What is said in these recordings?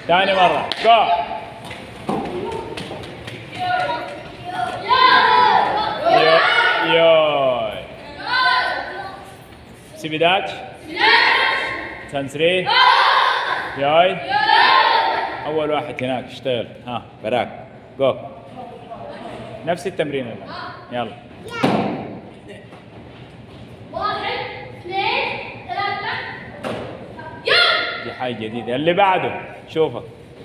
ثاني مرة جو يو- يوي سيبيداتش سانسري ياي اول واحد هناك اشتغل ها براك جو نفس التمرين الآن. يلا واحد اثنين ثلاثة يلا دي حاجة جديدة اللي بعده شوفك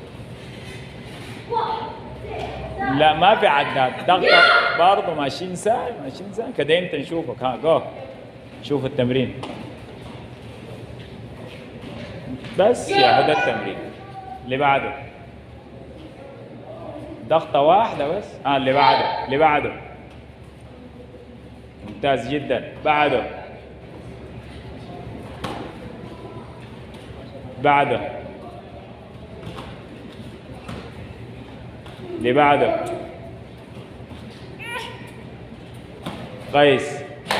واحد اثنين لا ما في عداد ضغطة برضه ماشيين ساعة ماشيين ساعة كده انت نشوفك ها جو شوف التمرين بس يا هذا التمرين اللي بعده ضغطة واحدة بس اه اللي بعده اللي بعده ممتاز جدا بعده بعده اللي بعده قيس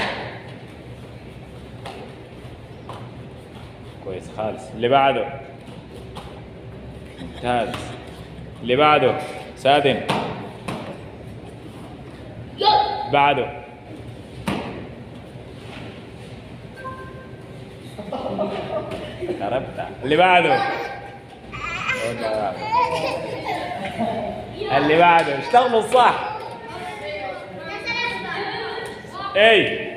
كويس خالص اللي بعده ممتاز اللي بعده سادن يلا بعده قربت اللي بعده اللي بعده اشتغلوا صح اي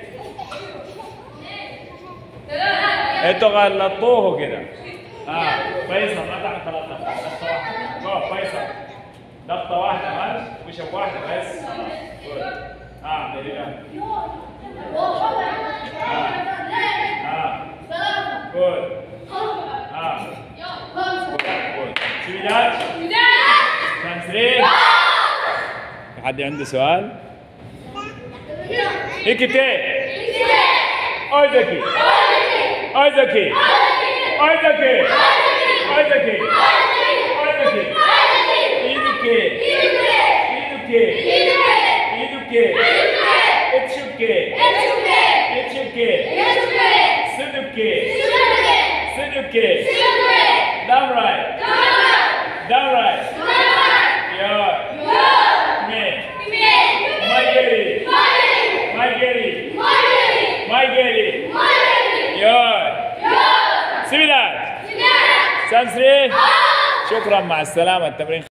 انتوا غلطوه كده اه فيصل ما تعرف ثلاث ضغطة ضغطة واحدة جو فيصل ضغطة واحدة بس وشب واحدة بس Good. اه دليل اه جود اه جود سيبيدات ترانسليت في حد عنده سؤال؟ هيكتي اوزاكي اوزاكي اوزاكي اوزاكي اوزاكي ايدوكي ايدوكي ايدوكي اتشوكي اتشوكي سدوكي سدوكي down right down right yeah me Maigeri Maigeri Maigeri yeah سيبيدات سانسري شكرا مع السلامة التمرين